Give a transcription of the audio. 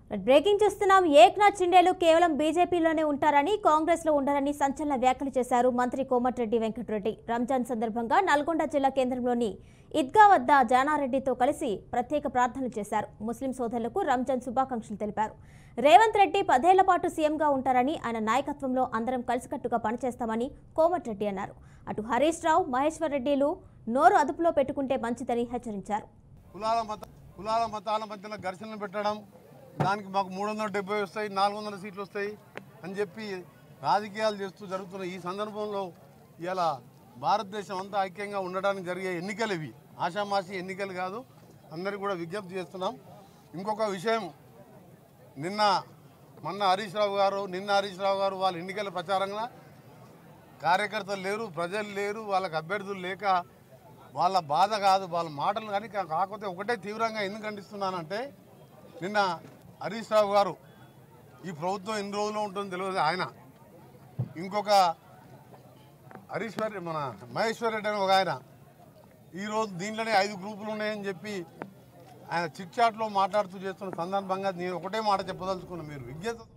breaking చూస్తున్నాం ఏక్నాథ్ షిండేలు కేవలం బీజేపీలోనే ఉంటారని కాంగ్రెస్ లో ఉండరని సంచలన వ్యాఖ్యలు చేశారు మంత్రి కోమటిరెడ్డి వెంకటరెడ్డి రంజాన్ సందర్భంగా నల్గొండ జిల్లా కేంద్రంలోని ఈద్గా వద్ద జానారెడ్డితో కలిసి ప్రత్యేక ప్రార్థనలు చేశారు ముస్లిం సోదరులకు రంజాన్ శుభాకాంక్షలు తెలిపారు రేవంత్ రెడ్డి పదేళ్ల పాటు సీఎంగా ఉంటారని ఆయన నాయకత్వంలో అందరం కలిసికట్టుగా పనిచేస్తామని కోమటిరెడ్డి అన్నారు అటు హరీష్ రావు మహేశ్వర్ రెడ్డిలు నోరు అదుపులో పెట్టుకుంటే మంచిదని హెచ్చరించారు కులాల మత కులాల మతాల మధ్యన ఘర్షణలు పెట్టడం దానికి మాకు మూడు వందల డెబ్బై వస్తాయి నాలుగు వందల సీట్లు వస్తాయి అని చెప్పి రాజకీయాలు చేస్తూ జరుగుతున్న ఈ సందర్భంలో ఇలా భారతదేశం అంతా ఐక్యంగా ఉండడానికి జరిగే ఎన్నికలు ఇవి ఆషామాషి ఎన్నికలు కాదు అందరికీ కూడా విజ్ఞప్తి చేస్తున్నాం ఇంకొక విషయం నిన్న మొన్న హరీష్ రావు గారు నిన్న హరీష్ రావు గారు వాళ్ళ ఎన్నికల ప్రచారంగా కార్యకర్తలు లేరు ప్రజలు లేరు వాళ్ళకి అభ్యర్థులు లేక వాళ్ళ బాధ కాదు వాళ్ళ మాటలు కానీ కా- కాకపోతే ఒకటే తీవ్రంగా ఎందుకు ఖండిస్తున్నానంటే నిన్న హరీష్ రావు గారు ఈ ప్రభుత్వం ఎన్ని రోజులు ఉంటుందో తెలియదు ఆయన ఇంకొక హరీష్ రెడ్డి మన మహేశ్వర్ రెడ్డి అని ఒక ఆయన ఈరోజు దీంట్లోనే ఐదు గ్రూపులు ఉన్నాయని చెప్పి ఆయన చిట్ చాట్లో మాట్లాడుతూ చేస్తున్న సందర్భంగా నేను ఒకటే మాట చెప్పదలుచుకున్నాను మీరు విజ్ఞత